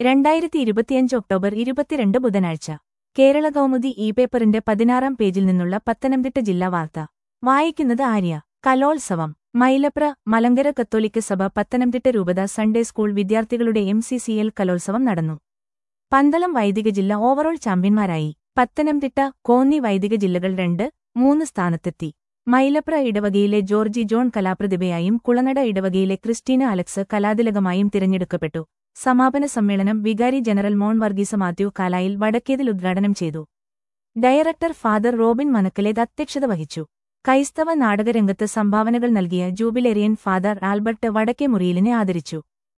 രണ്ടായിരത്തി ഇരുപത്തിയഞ്ച് ഒക്ടോബർ ഇരുപത്തിരണ്ട് ബുധനാഴ്ച കേരള കൗമുദി ഇ പേപ്പറിന്റെ പതിനാറാം പേജിൽ നിന്നുള്ള പത്തനംതിട്ട ജില്ലാ വാർത്ത വായിക്കുന്നത് ആര്യ കലോത്സവം മൈലപ്ര മലങ്കര കത്തോലിക്ക സഭ പത്തനംതിട്ട രൂപത സൺഡേ സ്കൂൾ വിദ്യാർത്ഥികളുടെ എം സി സി എൽ കലോത്സവം നടന്നു പന്തളം വൈദിക ജില്ല ഓവറോൾ ചാമ്പ്യന്മാരായി പത്തനംതിട്ട കോന്നി വൈദിക ജില്ലകൾ രണ്ട് മൂന്ന് സ്ഥാനത്തെത്തി മൈലപ്ര ഇടവകയിലെ ജോർജി ജോൺ കലാപ്രതിഭയായും കുളനട ഇടവകയിലെ ക്രിസ്റ്റീന അലക്സ് കലാതിലകമായും തിരഞ്ഞെടുക്കപ്പെട്ടു സമാപന സമ്മേളനം വികാരി ജനറൽ മോൺ വർഗീസ മാത്യു കാലായിൽ വടക്കേതിൽ ഉദ്ഘാടനം ചെയ്തു ഡയറക്ടർ ഫാദർ റോബിൻ മനക്കലേത് അധ്യക്ഷത വഹിച്ചു ക്രൈസ്തവ നാടകരംഗത്ത് സംഭാവനകൾ നൽകിയ ജൂബിലേറിയൻ ഫാദർ ആൽബർട്ട് വടക്കേ മുറിയിലിനെ ആദരിച്ചു